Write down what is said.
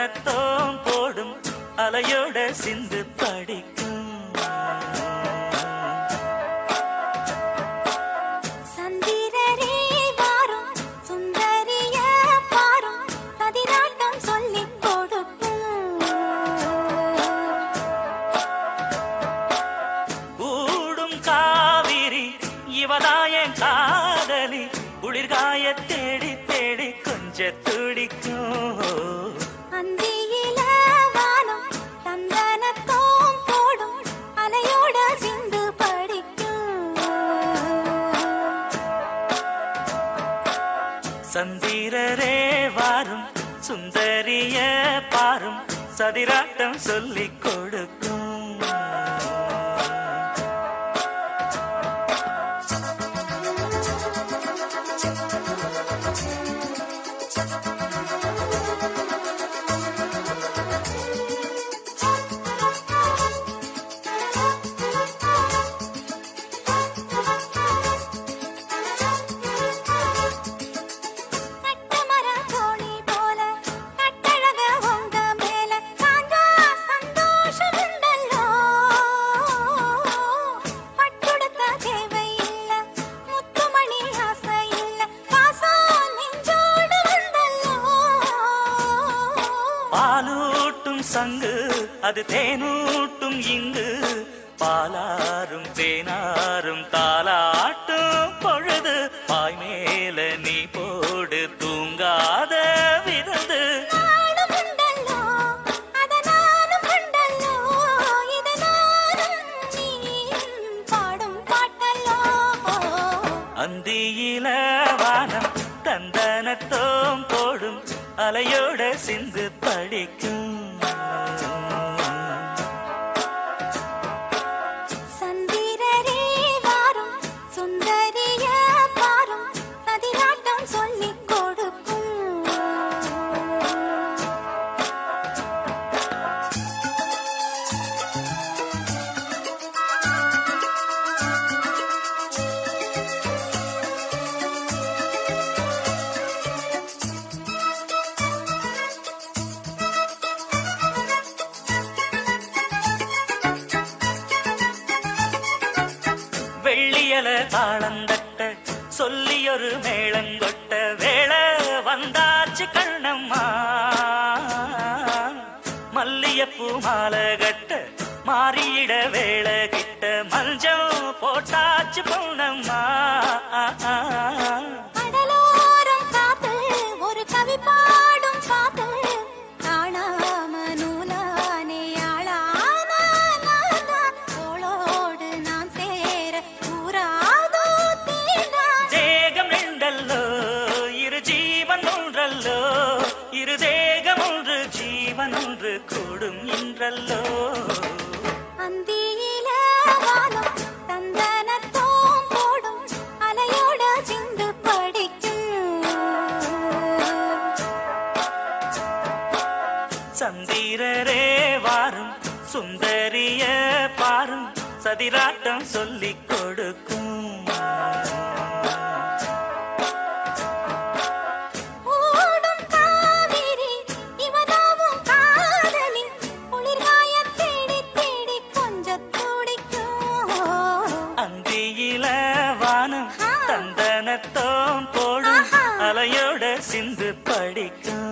சந்தனத்தோம் போடும் அலையோட சிந்து படிக்கும் சந்திரரே வாரும் சுந்தரிய பாரும் பதினாட்டம் சொல்லிக் கொடுக்கும் கூடும் காவிரி இவதாயன் காதலி குளிர்காய தேடி தேடி கொஞ்ச துடிக்கும் அந்தியில வானம் சந்தனத்தோம் போடும் அலையோட சிந்து படிக்கும் சந்திரரே வாரும் சுந்தரிய பாரும் சதிராட்டம் சொல்லிக் கொடுக்கும் கட்டமர தோணி போல கட்டழக உங்க மேல சாஞ்சா சந்தோஷம் உண்டல்லோ பட்டுடுத்த தேவையில்ல முத்துமணி ஆசை இல்ல பாசம் நெஞ்சோடு உண்டல்லோ பாலூட்டும் சங்கு அது தேனூட்டும் இங்கு பாலாரும் தேனாரும் தாலாட்டும் பொழுது பாய் மேல நீ போடு தூங்காத விருந்து நானும் உண்டல்லோ அத நானும் உண்டல்லோ இத நானும் நீயும் பாடும் பாட்டல்லோ அந்தியில வானம் தந்தனத்தோம் போடும் அலையோட சிந்து படிக்கும் சந்திரரே வாரும் சுந்தரிய பாரும் சதிராட்டம் சொல்லிக் கொடுக்கும் வெள்ளியல தாளந்தட்ட சொல்லியொரு மேளங்கொட்ட வேளை வந்தாச்சு கண்ணம்மா மல்லியப்பூ மாலை கட்ட மாறியிட வேளை கிட்ட மஞ்சள் போட்டாச்சு பொண்ணம்மா கடலோரம் காத்து ஒரு கவி பாடும் காத்து காணாம நூலானே ஆளான நான்தான். தோளோடு நான் சேர கூறாதோ தீண்டான் தேகம் ரெண்டல்லோ இரு ஜீவன் ஒன்றல்லோ இரு தேகம் ஒன்று ஜீவன் ஒன்று கூடும் இன்றல்லோ அந்தியில வானம் சந்தனத்தோம் போடும் அலையோட சிந்து படிக்கும் சந்திரரே வாரும் சுந்தரிய பாரும் சதிராட்டம் சொல்லிக் கொடுக்கும் ஓடும் காவிரி இவதாவும் காதலி குளிர்காய தேடி தேடி கொஞ்சம் துடிக்கும் அந்தியில வானம் ஆ. தந்தனத்தோம் போடும் ஆஹா. அலையோட சிந்து படிக்கும்